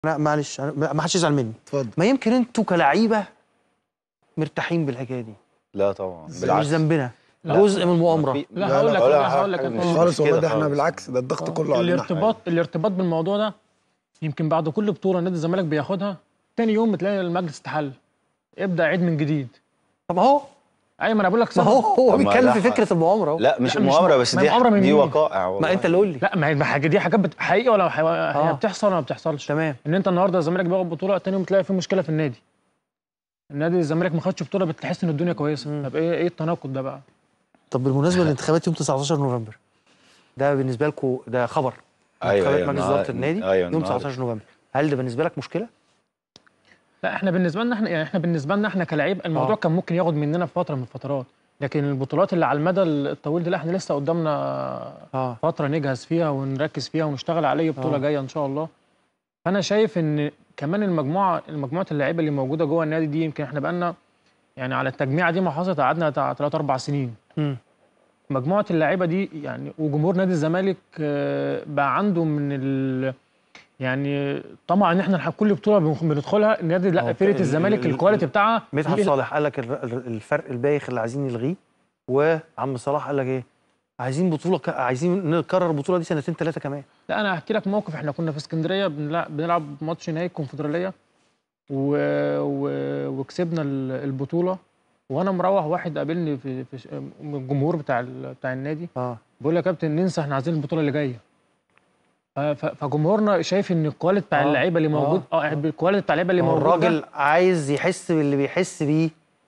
لا معلش أنا- ما ما حدش يزعل مني اتفضل ما يمكن انتوا كلعيبه مرتاحين بالحكايه دي لا طبعا مش بالعكس ذنبنا لا. جزء من المؤامره في- لا لا، هقول لا، لك ولا لا هقول لك حاجة يا مش- فندم. خالص والله كده ده احنا خالص. بالعكس ده الضغط كله علينا احنا. الارتباط الارتباط بالموضوع ده يمكن بعد كل بطوله نادي الزمالك بياخدها تاني يوم بتلاقي المجلس اتحل ابدا عيد من جديد طب اهو ايوه ما انا بقول لك ما هو هو طب ما بيتكلم لا في ح- فكره المؤامره اهو لا مش لا، مش مؤامره م- بس ما دي مؤامرة من دي مين؟ وقائع والله ما انت اللي قول لي لا ما هي ما حاجه دي حاجات بت- حقيقيه ولا ح- آه. هي بتحصل ولا ما بتحصلش تمام ان انت النهارده الزمالك بياخد بطوله تاني يوم تلاقي في مشكله في النادي النادي الزمالك ما خدش بطوله بتحس ان الدنيا كويسه مم. طب ايه ايه التناقض ده بقى طب بالمناسبه الانتخابات يوم 19 نوفمبر ده بالنسبه لكم ده خبر ايوه انتخابات ايوه مجلس النهار- اداره النادي ايوه يوم النهار- 19 نوفمبر هل ده بالنسبه لك مشكله؟ لا احنا بالنسبه لنا احنا يعني احنا بالنسبه لنا احنا كلاعب الموضوع آه. كان ممكن ياخد مننا في فتره من الفترات لكن البطولات اللي على المدى الطويل دي لا احنا لسه قدامنا اه فتره نجهز فيها ونركز فيها ونشتغل على اي بطوله آه. جايه ان شاء الله فانا شايف ان كمان المجموعه المجموعه اللعيبه اللي موجوده جوه النادي دي يمكن احنا بقالنا يعني على التجميعه دي ما حصلت قعدنا بتاع 3 4 سنين مم. مجموعه اللعيبه دي يعني وجمهور نادي الزمالك آه، بقى عنده من ال يعني طمع ان احنا الح- كل بطوله بن- بندخلها النادي هو لا فرقه ال- الزمالك ال- الكواليتي بتاعها مدحت ليه- صالح قال لك الر- الر- الفرق البايخ اللي عايزين نلغيه وعم صلاح قال لك ايه؟ عايزين بطوله ك... عايزين نكرر البطوله دي سنتين ثلاثه كمان لا انا هحكي لك موقف احنا كنا في اسكندريه بنلعب, بنلعب ماتش نهائي الكونفدراليه و... و... وكسبنا ال- البطوله وانا مروح واحد قابلني في, في ش- من الجمهور بتاع ال... بتاع النادي اه بيقول لي يا كابتن ننسى احنا عايزين البطوله اللي جايه ف... ف... فجمهورنا شايف ان الكواليتي بتاع آه، اللعيبه اللي موجود اه يعني الكواليتي بتاع اللعيبه اللي ما هو موجود الراجل ده عايز يحس باللي بيحس بيه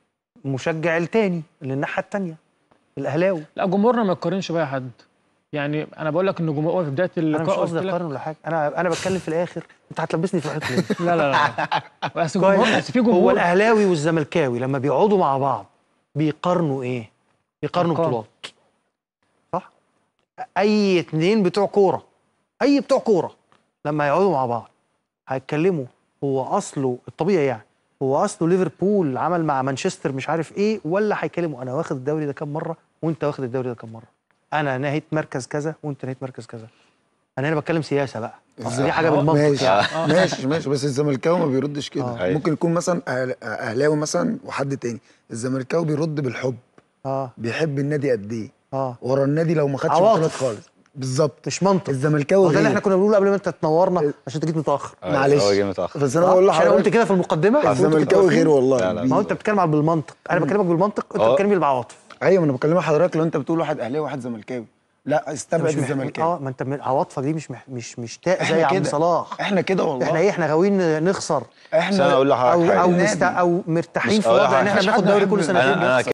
مشجع التاني اللي الناحيه التانيه الاهلاوي لا جمهورنا ما يقارنش باي حد يعني انا بقول لك ان جمهور في بدايه انا مش اللقاء قصدي قلت لك اقارن ولا حاجه انا انا بتكلم في الاخر انت هتلبسني في الحيط ليه؟ لا لا لا بس جمهور بس في هو جمهور الاهلاوي والزملكاوي لما بيقعدوا مع بعض بيقارنوا ايه؟ بيقارنوا أرقام. بطولات صح؟ اي اتنين بتوع كوره اي بتوع كوره لما يقعدوا مع بعض هيتكلموا هو اصله الطبيعي يعني هو اصله ليفربول عمل مع مانشستر مش عارف ايه ولا هيكلموا انا واخد الدوري ده كام مره وانت واخد الدوري ده كام مره انا نهيت مركز كذا وانت نهيت مركز كذا انا هنا بتكلم سياسه بقى اصل دي حاجه آه، بالمنطق ماشي يعني ماشي ماشي بس الزملكاوي ما بيردش كده آه. ممكن يكون مثلا أهل- اهلاوي مثلا وحد تاني الزملكاوي بيرد بالحب اه بيحب النادي قد ايه اه ورا النادي لو ما خدش عواطف. بطولات خالص بالظبط مش منطق الزملكاوي وده اللي غير احنا كنا بنقوله قبل ما انت تنورنا عشان انت جيت متاخر أيوة، معلش. هو جه متاخر بس انا صح؟ بقول مش انا قلت لحضرتك كده في المقدمه الزملكاوي غير والله لا، لا. بي- ما هو انت بتتكلم على بالمنطق انا بكلمك بالمنطق انت اه. بتتكلمي بالعواطف ايوه انا بكلمك حضرتك لو انت بتقول واحد اهلاوي وواحد زملكاوي لا استبعد مش مح- الزملكاوي اه ما انت من- عواطفك دي مش مح... مش مش تاء احنا زي عم كده. صلاح احنا كده والله احنا ايه احنا غاويين نخسر بس انا اقول او لحضرتك او حاجه مست... او مرتاحين مش في هقول وضع ان لحضرتك احنا مش بناخد حد دوري يحب كل ال- سنتين انا انا بنخسر.